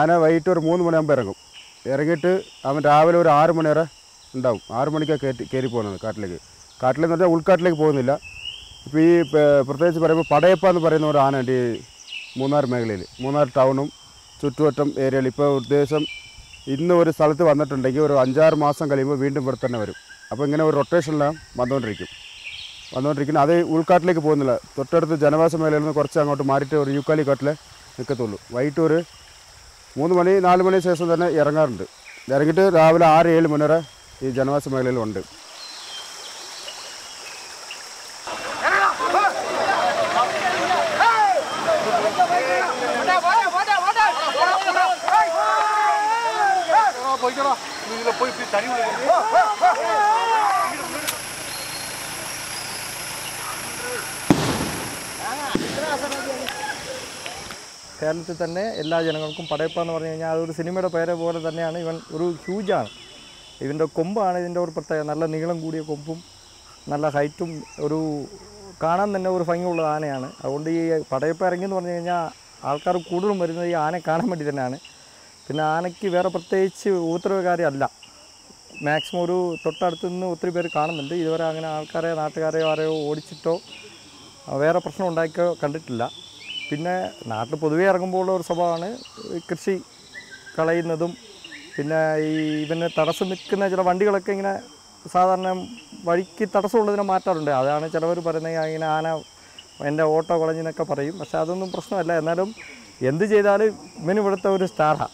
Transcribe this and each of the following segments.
ആന വൈകിട്ട് ഒരു മൂന്ന് മണിയാകുമ്പോൾ ഇറങ്ങും ഇറങ്ങിയിട്ട് അവൻ രാവിലെ ഒരു ആറ് മണി വരെ ഉണ്ടാവും ആറ് മണിക്കാണ് കയറ്റി കയറി പോകുന്നത് കാട്ടിലേക്ക് കാട്ടിലെന്ന് പറഞ്ഞാൽ ഉൾക്കാട്ടിലേക്ക് പോകുന്നില്ല ഇപ്പോൾ ഈ പ- പ്രത്യേകിച്ച് പറയുമ്പോൾ പടയപ്പ എന്ന് പറയുന്ന ഒരു ആനയുണ്ട് ഈ മൂന്നാർ മേഖലയിൽ മൂന്നാർ ടൗണും ചുറ്റുവട്ടം ഏരിയയിൽ ഇപ്പോൾ ഉദ്ദേശം ഇന്ന് ഒരു സ്ഥലത്ത് വന്നിട്ടുണ്ടെങ്കിൽ ഒരു അഞ്ചാറ് മാസം കഴിയുമ്പോൾ വീണ്ടും ഇവിടെ തന്നെ വരും അപ്പോൾ ഇങ്ങനെ ഒരു റൊട്ടേഷനിലാണ് വന്നുകൊണ്ടിരിക്കും വന്നുകൊണ്ടിരിക്കുന്നത് അത് ഉൾക്കാട്ടിലേക്ക് പോകുന്നില്ല തൊട്ടടുത്ത് ജനവാസ മേഖലയിൽ നിന്ന് കുറച്ച് അങ്ങോട്ട് മാറിയിട്ട് ഒരു യൂക്കാലി കാട്ടിലെ നിൽക്കത്തുള്ളൂ വൈകിട്ട് ഒരു മൂന്ന് മണി നാല് മണി ശേഷം തന്നെ ഇറങ്ങാറുണ്ട് ഇറങ്ങിയിട്ട് രാവിലെ ആറ് ഏഴ് മണി വരെ ഈ ജനവാസ മേഖലയിലുണ്ട് കേരളത്തിൽ തന്നെ എല്ലാ ജനങ്ങൾക്കും പടയപ്പ എന്ന് പറഞ്ഞു കഴിഞ്ഞാൽ അതൊരു സിനിമയുടെ പേരെ പോലെ തന്നെയാണ് ഇവൻ ഒരു ഹ്യൂജാണ് ഇവൻ്റെ കൊമ്പാണ് ഇതിൻ്റെ ഒരു പ്രത്യേകത നല്ല നീളം കൂടിയ കൊമ്പും നല്ല ഹൈറ്റും ഒരു കാണാൻ തന്നെ ഒരു ഭംഗിയുള്ള ആനയാണ് അതുകൊണ്ട് ഈ പടയപ്പ ഇറങ്ങി എന്ന് പറഞ്ഞു കഴിഞ്ഞാൽ ആൾക്കാർ കൂടുതലും വരുന്നത് ഈ ആനയെ കാണാൻ വേണ്ടി തന്നെയാണ് പിന്നെ ആനയ്ക്ക് വേറെ പ്രത്യേകിച്ച് ഉപദ്രവകാരിയല്ല മാക്സിമം ഒരു തൊട്ടടുത്ത് നിന്ന് ഒത്തിരി പേര് കാണുന്നുണ്ട് ഇതുവരെ അങ്ങനെ ആൾക്കാരെ നാട്ടുകാരെയോ ആരെയോ ഓടിച്ചിട്ടോ ആ, വേറെ പ്രശ്നം ഉണ്ടാക്കിയോ കണ്ടിട്ടില്ല പിന്നെ നാട്ടിൽ പൊതുവേ ഇറങ്ങുമ്പോൾ ഒരു സ്വഭാവമാണ് ഈ കൃഷി കളയുന്നതും പിന്നെ ഈ ഇവന് തടസ്സം നിൽക്കുന്ന ചില വണ്ടികളൊക്കെ ഇങ്ങനെ സാധാരണ വഴിക്ക് തടസ്സമുള്ളതിനെ മാറ്റാറുണ്ട് അതാണ് ചിലവർ പറയുന്നത് ഇങ്ങനെ ആന എൻ്റെ ഓട്ടോ കളഞ്ഞെന്നൊക്കെ പറയും പക്ഷെ അതൊന്നും പ്രശ്നമല്ല എന്നാലും എന്ത് ചെയ്താലും ഇവന് ഇവിടുത്തെ ഒരു സ്റ്റാറാണ്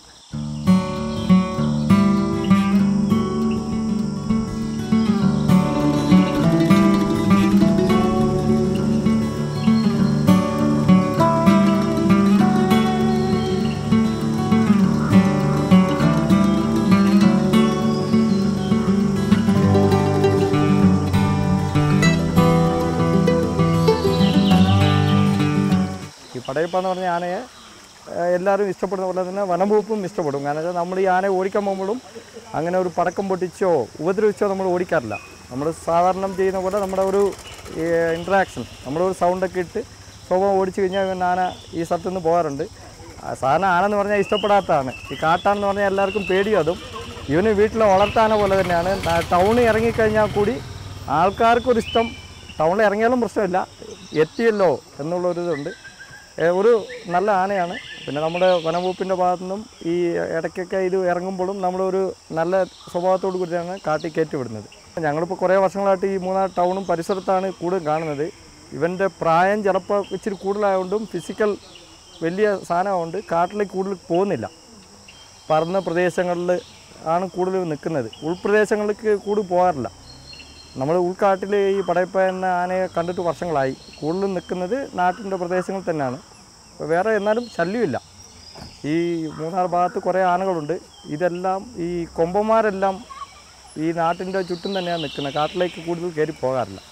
ഈ പടയപ്പ എന്ന് പറഞ്ഞ ആനയെ ഏഹ്, എല്ലാവരും ഇഷ്ടപ്പെടുന്ന പോലെ തന്നെ വനംവകുപ്പും ഇഷ്ടപ്പെടും കാരണം വെച്ചാൽ നമ്മൾ ഈ ആനയെ ഓടിക്കാൻ പോകുമ്പോഴും അങ്ങനെ ഒരു പടക്കം പൊട്ടിച്ചോ ഉപദ്രവിച്ചോ നമ്മൾ ഓടിക്കാറില്ല നമ്മൾ സാധാരണ ചെയ്യുന്ന പോലെ നമ്മുടെ ഒരു ഇൻട്രാക്ഷൻ നമ്മളൊരു സൗണ്ടൊക്കെ ഇട്ട് സ്വഭാവം ഓടിച്ചു കഴിഞ്ഞാൽ ഇവൻ ആന ഈ സ്ഥലത്ത് നിന്ന് പോകാറുണ്ട് ആ, സാധാരണ ആന എന്ന് പറഞ്ഞാൽ ഇഷ്ടപ്പെടാത്തതാണ് ഈ കാട്ടാനെന്ന് പറഞ്ഞാൽ എല്ലാവർക്കും പേടിയും അതും ഇവന് വീട്ടിലെ വളർത്താന പോലെ തന്നെയാണ് ടൗണിൽ ഇറങ്ങിക്കഴിഞ്ഞാൽ കൂടി ആൾക്കാർക്കൊരു ഇഷ്ടം ടൗണിൽ ഇറങ്ങിയാലും പ്രശ്നമില്ല എത്തിയല്ലോ എന്നുള്ളൊരിതുണ്ട് ഏ, ഒരു നല്ല ആനയാണ് പിന്നെ നമ്മുടെ വനംവകുപ്പിൻ്റെ ഭാഗത്തു നിന്നും ഈ ഇടയ്ക്കൊക്കെ ഇത് ഇറങ്ങുമ്പോഴും നമ്മളൊരു നല്ല സ്വഭാവത്തോടു കൂടിയാണ് കാട്ടി കയറ്റി വിടുന്നത് ഞങ്ങളിപ്പോൾ കുറേ വർഷങ്ങളായിട്ട് ഈ മൂന്നാർ ടൗണും പരിസരത്താണ് കൂടുതൽ കാണുന്നത് ഇവൻ്റെ പ്രായം ചിലപ്പോൾ ഇച്ചിരി കൂടുതലായതുകൊണ്ടും ഫിസിക്കൽ വലിയ സാധനമുണ്ട് കാട്ടിലേക്ക് കൂടുതൽ പോകുന്നില്ല പറന്ന പ്രദേശങ്ങളിൽ ആണ് കൂടുതൽ നിൽക്കുന്നത് ഉൾപ്രദേശങ്ങളിലേക്ക് കൂടുതൽ പോകാറില്ല നമ്മൾ ഉൾക്കാട്ടിൽ ഈ പടയപ്പ എന്ന ആനയെ കണ്ടിട്ട് വർഷങ്ങളായി കൂടുതലും നിൽക്കുന്നത് നാട്ടിൻ്റെ പ്രദേശങ്ങളിൽ തന്നെയാണ് അപ്പോൾ വേറെ എന്നാലും ശല്യമില്ല ഈ മൂന്നാർ ഭാഗത്ത് കുറേ ആനകളുണ്ട് ഇതെല്ലാം ഈ കൊമ്പന്മാരെല്ലാം ഈ നാട്ടിൻ്റെ ചുറ്റും തന്നെയാണ് നിൽക്കുന്നത് കാട്ടിലേക്ക് കൂടുതൽ കയറി പോകാറില്ല